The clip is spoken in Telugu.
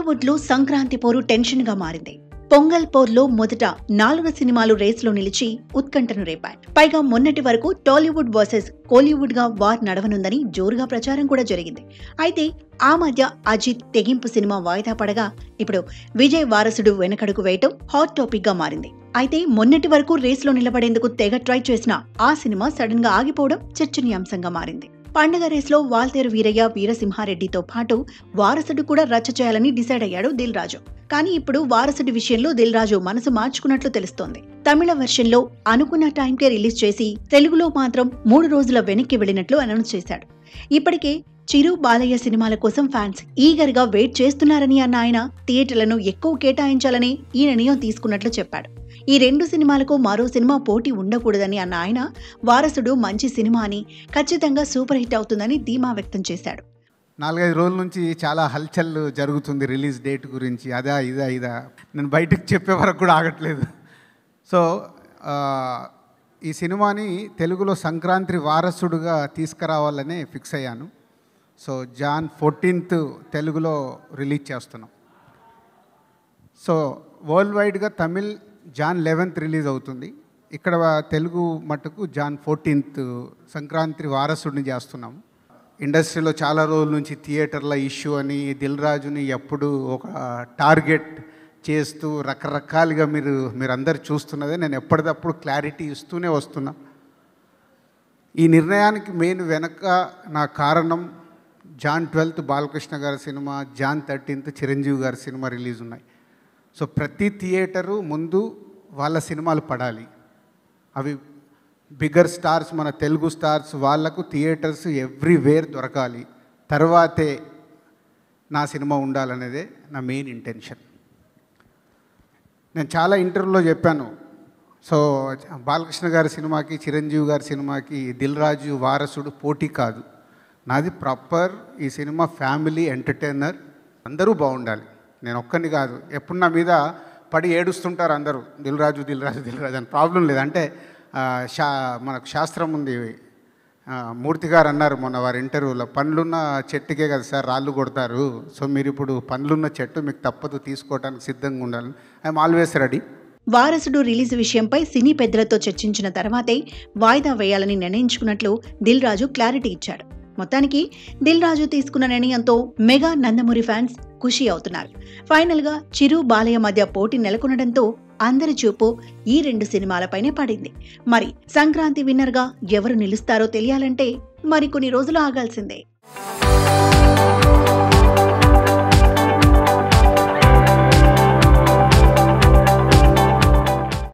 టాలీవుడ్ లో సంక్రాంతి పోరు టెన్షన్ గా మారింది పొంగల్ పోర్లో మొదట నాలుగు సినిమాలు రేసులో నిలిచి ఉత్కంఠను రేపాయి పైగా మొన్నటి వరకు టాలీవుడ్ వర్సెస్ కోలీవుడ్ గా వార్ నడవనుందని జోరుగా ప్రచారం కూడా జరిగింది అయితే ఆ మధ్య అజిత్ తెగింపు సినిమా వాయిదా పడగా ఇప్పుడు విజయ్ వారసుడు వెనకడుగు వేయటం హాట్ టాపిక్ గా మారింది అయితే మొన్నటి వరకు రేసులో నిలబడేందుకు తెగ ట్రై చేసిన ఆ సినిమా సడన్ గా ఆగిపోవడం చర్చనీయాంశంగా మారింది పండగ రేసులో వాల్తేరు వీరయ్య వీరసింహారెడ్డితో పాటు వారసుడు కూడా రచ్చ చేయాలని డిసైడ్ అయ్యాడు దిల్ రాజు కానీ ఇప్పుడు వారసుడి విషయంలో దిల్ రాజు మనసు మార్చుకున్నట్లు తెలుస్తోంది తమిళ వెర్షన్లో అనుకున్న టైంకే రిలీజ్ చేసి తెలుగులో మాత్రం మూడు రోజుల వెనక్కి వెళ్ళినట్లు అనౌన్స్ చేశాడు ఇప్పటికే చిరు బాలయ్య సినిమాల కోసం ఫ్యాన్స్ ఈగర్ గా వెయిట్ చేస్తున్నారని అన్న ఆయన థియేటర్లను ఎక్కువ కేటాయించాలని ఈ నిర్ణయం తీసుకున్నట్లు చెప్పాడు ఈ రెండు సినిమాలకు మరో సినిమా పోటీ ఉండకూడదని అన్న ఆయన వారసుడు మంచి సినిమా అని ఖచ్చితంగా సూపర్ హిట్ అవుతుందని ధీమా వ్యక్తం చేశాడు నాలుగైదు రోజుల నుంచి చాలా హల్చల్ జరుగుతుంది రిలీజ్ డేట్ గురించి అదా ఇదా ఇదా నేను బయటకు చెప్పే వరకు కూడా ఆగట్లేదు సో ఆ, ఈ సినిమాని తెలుగులో సంక్రాంతి వారసుడుగా తీసుకురావాలని ఫిక్స్ అయ్యాను సో జాన్ ఫోర్టీన్త్ తెలుగులో రిలీజ్ చేస్తున్నాం సో వరల్డ్ వైడ్గా తమిళ్ జాన్ లెవెన్త్ రిలీజ్ అవుతుంది ఇక్కడ తెలుగు మటుకు జాన్ ఫోర్టీన్త్ సంక్రాంతి వారసుడిని చేస్తున్నాం ఇండస్ట్రీలో చాలా రోజుల నుంచి థియేటర్ల ఇష్యూ అని దిల్ రాజుని ఎప్పుడు ఒక టార్గెట్ చేస్తూ రకరకాలుగా మీరు మీరు అందరు చూస్తున్నదే నేను ఎప్పటికప్పుడు క్లారిటీ ఇస్తూనే వస్తున్నా ఈ నిర్ణయానికి మెయిన్ వెనక నా కారణం జాన్ ట్వెల్త్ బాలకృష్ణ గారి సినిమా జాన్ థర్టీన్త్ చిరంజీవి గారి సినిమా రిలీజ్ ఉన్నాయి సో ప్రతి థియేటరు ముందు వాళ్ళ సినిమాలు పడాలి అవి బిగ్గర్ స్టార్స్ మన తెలుగు స్టార్స్ వాళ్ళకు థియేటర్స్ ఎవ్రీవేర్ దొరకాలి తర్వాతే నా సినిమా ఉండాలనేదే నా మెయిన్ ఇంటెన్షన్ నేను చాలా ఇంటర్వ్యూలో చెప్పాను సో బాలకృష్ణ గారి సినిమాకి చిరంజీవి గారి సినిమాకి దిల్ రాజు వారసుడు పోటీ కాదు నాది ప్రాపర్ ఈ సినిమా ఫ్యామిలీ ఎంటర్టైనర్ అందరూ బాగుండాలి నేను ఒక్కని కాదు ఎప్పుడు నా మీద పడి ఏడుస్తుంటారు అందరూ దిల్ రాజు దిల్ రాజు దిల్ రాజు అని ప్రాబ్లం లేదు అంటే ఆ, శా మనకు శాస్త్రం ఉంది ఆ, మూర్తి గారు అన్నారు మొన్న వారి ఇంటర్వ్యూలో పండ్లున్న చెట్టుకే కదా సార్ రాళ్ళు కొడతారు సో మీరు ఇప్పుడు పండ్లున్న చెట్టు మీకు తప్పదు తీసుకోవడానికి సిద్ధంగా ఉండాలి I'm always ready Varasudu release విషయంపై సినీ పెద్దలతో చర్చించిన తర్వాతే వాయిదా వేయాలని నిర్ణయించుకున్నట్లు దిల్ రాజు క్లారిటీ ఇచ్చాడు మొత్తానికి దిల్ రాజు తీసుకున్న నిర్ణయంతో మెగా నందమూరి ఫ్యాన్స్ ఖుషి అవుతున్నారు ఫైనల్ గా చిరు బాలయ్య మధ్య పోటీ నెలకొనడంతో అందరి చూపు ఈ రెండు సినిమాలపైనే పడింది మరి సంక్రాంతి విన్నర్ గా ఎవరు నిలుస్తారో తెలియాలంటే మరికొన్ని రోజులు ఆగాల్సిందే